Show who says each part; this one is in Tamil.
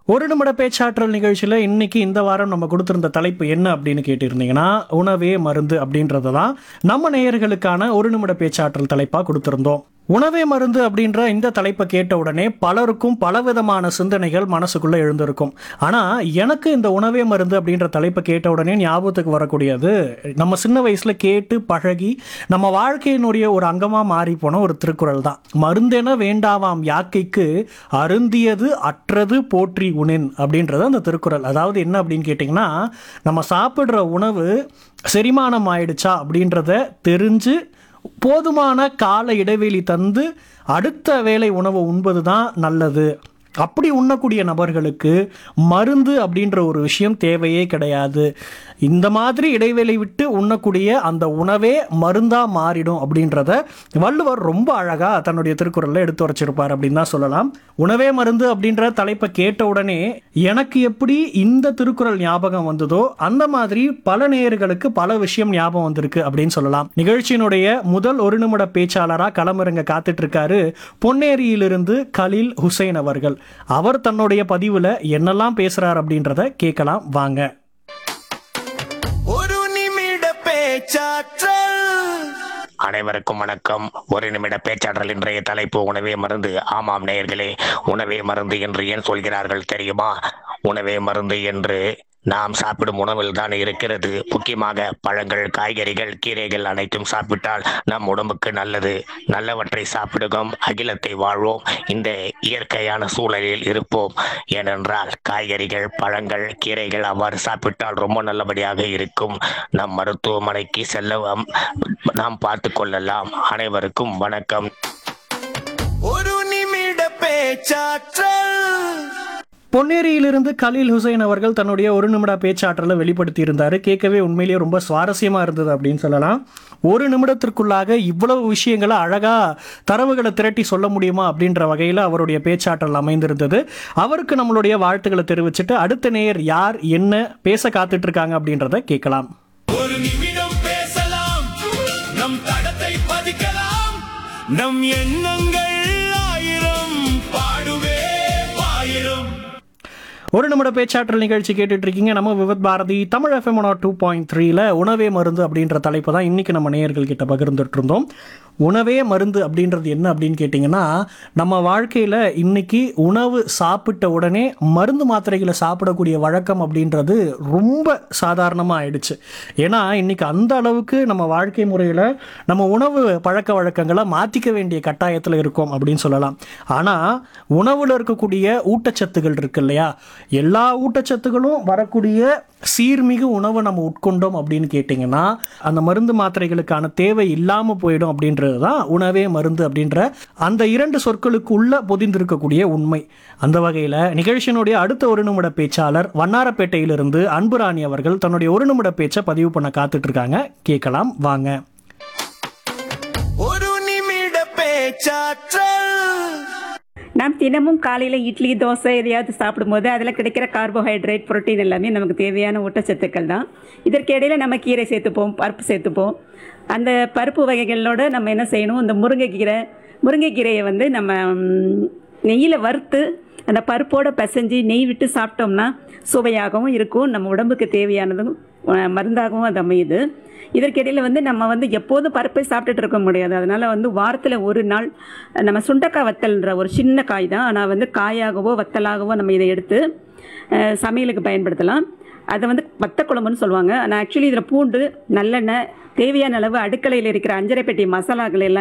Speaker 1: ஒரு நிமிட பேச்சாற்றல் நிகழ்ச்சியில் இன்னைக்கு இந்த வாரம் நம்ம கொடுத்திருந்த தலைப்பு என்ன அப்படின்னு கேட்டிருந்தீங்கன்னா உணவே மருந்து அப்படின்றது தான் நம்ம நேயர்களுக்கான ஒரு நிமிட பேச்சாற்றல் தலைப்பாக கொடுத்திருந்தோம் உணவே மருந்து அப்படின்ற இந்த தலைப்பை கேட்ட உடனே பலருக்கும் பலவிதமான சிந்தனைகள் மனசுக்குள்ள எழுந்திருக்கும் ஆனால் எனக்கு இந்த உணவே மருந்து அப்படின்ற தலைப்பை கேட்ட உடனே ஞாபகத்துக்கு வரக்கூடியது நம்ம சின்ன வயசுல கேட்டு பழகி நம்ம வாழ்க்கையினுடைய ஒரு அங்கமாக மாறி போன ஒரு திருக்குறள் தான் மருந்தென வேண்டாவாம் யாக்கைக்கு அருந்தியது அற்றது போற்றி உணின் அப்படின்றது அந்த திருக்குறள் அதாவது என்ன அப்படின்னு கேட்டிங்கன்னா நம்ம சாப்பிட்ற உணவு செரிமானம் ஆயிடுச்சா அப்படின்றத தெரிஞ்சு போதுமான கால இடைவெளி தந்து அடுத்த வேளை உணவை உண்பது தான் நல்லது அப்படி உண்ணக்கூடிய நபர்களுக்கு மருந்து அப்படின்ற ஒரு விஷயம் தேவையே கிடையாது இந்த மாதிரி இடைவேளை விட்டு உண்ணக்கூடிய அந்த உணவே மருந்தா மாறிடும் அப்படின்றத வள்ளுவர் ரொம்ப அழகா தன்னுடைய திருக்குறள்ல எடுத்து வச்சிருப்பார் அப்படின்னு தான் சொல்லலாம் உணவே மருந்து அப்படின்ற தலைப்பை கேட்ட உடனே எனக்கு எப்படி இந்த திருக்குறள் ஞாபகம் வந்ததோ அந்த மாதிரி பல நேயர்களுக்கு பல விஷயம் ஞாபகம் வந்திருக்கு அப்படின்னு சொல்லலாம் நிகழ்ச்சியினுடைய முதல் ஒரு நிமிட பேச்சாளரா களமிறங்க காத்துட்டு இருக்காரு பொன்னேரியிலிருந்து கலீல் ஹுசைன் அவர்கள் அவர் தன்னுடைய பதிவுல என்னெல்லாம் பேசுறார் அப்படின்றத கேட்கலாம் வாங்க
Speaker 2: ஒரு நிமிட பேச்சாற்றல்
Speaker 3: அனைவருக்கும் வணக்கம் ஒரு நிமிட பேச்சாற்றல் இன்றைய தலைப்பு உணவே மருந்து ஆமாம் நேயர்களே உணவே மருந்து என்று ஏன் சொல்கிறார்கள் தெரியுமா உணவே மருந்து என்று நாம் சாப்பிடும் உணவில் தான் இருக்கிறது முக்கியமாக பழங்கள் காய்கறிகள் கீரைகள் அனைத்தும் சாப்பிட்டால் நம் உடம்புக்கு நல்லது நல்லவற்றை சாப்பிடுவோம் அகிலத்தை வாழ்வோம் இந்த இயற்கையான சூழலில் இருப்போம் ஏனென்றால் காய்கறிகள் பழங்கள் கீரைகள் அவ்வாறு சாப்பிட்டால் ரொம்ப நல்லபடியாக இருக்கும் நம் மருத்துவமனைக்கு செல்ல அம், நாம் பார்த்து கொள்ளலாம் அனைவருக்கும் வணக்கம்
Speaker 2: ஒரு நிமிட பேச்சாற்றல்
Speaker 1: பொன்னேரியிலிருந்து கலீல் ஹுசைன் அவர்கள் தன்னுடைய ஒரு நிமிட பேச்சாற்றலை வெளிப்படுத்தி இருந்தாரு கேட்கவே உண்மையிலேயே ரொம்ப சுவாரஸ்யமா இருந்தது அப்படின்னு சொல்லலாம் ஒரு நிமிடத்திற்குள்ளாக இவ்வளவு விஷயங்களை அழகா தரவுகளை திரட்டி சொல்ல முடியுமா அப்படின்ற வகையில் அவருடைய பேச்சாற்றல் அமைந்திருந்தது அவருக்கு நம்மளுடைய வாழ்த்துக்களை தெரிவிச்சுட்டு அடுத்த நேயர் யார் என்ன பேச காத்துட்டு இருக்காங்க அப்படின்றத கேட்கலாம்
Speaker 2: ஒரு நிமிடம் பேசலாம் நம் தடத்தை பதிக்கலாம் நம் எண்ணங்கள் ஆயிரம் பாடுவே ஆயிரம்
Speaker 1: ஒரு நிமிட பேச்சாற்றல் நிகழ்ச்சி கேட்டுட்டு இருக்கீங்க நம்ம Vividh Bharati Tamil FM two point த்ரீல உணவே மருந்து அப்படின்ற தலைப்பு தான் இன்னைக்கு நம்ம நேயர்கள் கிட்ட பகிர்ந்துட்டு இருந்தோம் உணவே மருந்து அப்படின்றது என்ன அப்படின்னு கேட்டிங்கன்னா நம்ம வாழ்க்கையில் இன்னைக்கு உணவு சாப்பிட்ட உடனே மருந்து மாத்திரைகளை சாப்பிடக்கூடிய வழக்கம் அப்படின்றது ரொம்ப சாதாரணமாக ஆயிடுச்சு ஏன்னா இன்னைக்கு அந்த அளவுக்கு நம்ம வாழ்க்கை முறையில் நம்ம உணவு பழக்க வழக்கங்களை மாற்றிக்க வேண்டிய கட்டாயத்தில் இருக்கோம் அப்படின்னு சொல்லலாம் ஆனால் உணவில் இருக்கக்கூடிய ஊட்டச்சத்துகள் இருக்கு இல்லையா எல்லா ஊட்டச்சத்துகளும் வரக்கூடிய சீர்மிகு உணவை நம்ம உட்கொண்டோம் அப்படின்னு கேட்டிங்கன்னா அந்த மருந்து மாத்திரைகளுக்கான தேவை இல்லாமல் போயிடும் அப்படின்றது தான் உணவே மருந்து அப்படின்ற அந்த இரண்டு சொற்களுக்கு உள்ள பொதிந்திருக்கக்கூடிய உண்மை அந்த வகையில் நிகழ்ச்சியினுடைய அடுத்த ஒரு நிமிட பேச்சாளர் வண்ணாரப்பேட்டையிலிருந்து அன்புராணி அவர்கள் தன்னுடைய ஒரு நிமிட பேச்சை பதிவு பண்ண காத்துட்டு இருக்காங்க கேட்கலாம் வாங்க
Speaker 2: ஒரு நிமிட பேச்சாற்றல்
Speaker 4: நாம் தினமும் காலையில் இட்லி தோசை எதையாவது சாப்பிடும்போது அதில் கிடைக்கிற கார்போஹைட்ரேட் புரோட்டீன் எல்லாமே நமக்கு தேவையான ஊட்டச்சத்துக்கள் தான் இதற்கு இடையில நம்ம கீரை சேர்த்துப்போம் பருப்பு சேர்த்துப்போம் அந்த பருப்பு வகைகளோட நம்ம என்ன செய்யணும் இந்த முருங்கைக்கீரை முருங்கைக்கீரையை வந்து நம்ம ம், நெய்யில் வறுத்து அந்த பருப்போட பிசைஞ்சு நெய் விட்டு சாப்பிட்டோம்னா சுவையாகவும் இருக்கும் நம்ம உடம்புக்கு தேவையானதும் அஹ், மருந்தாகவும் அது அமையுது இதற்கிடையில் வந்து நம்ம வந்து எப்போதும் பருப்பை சாப்பிட்டுட்டு இருக்க முடியாது அதனால் வந்து வாரத்தில் ஒரு நாள் நம்ம சுண்டக்காய் வத்தல்ன்ற ஒரு சின்ன காய் தான் ஆனால் வந்து காயாகவோ வத்தலாகவோ நம்ம இதை எடுத்து அஹ், சமையலுக்கு பயன்படுத்தலாம் அதை வந்து வத்த குழம்புன்னு சொல்லுவாங்க ஆனால் ஆக்சுவலி இதில் பூண்டு நல்லெண்ணெய் தேவையான அளவு அடுக்கலையில் இருக்கிற அஞ்சரை பெட்டி மசாலாக்கள் எல்லாம்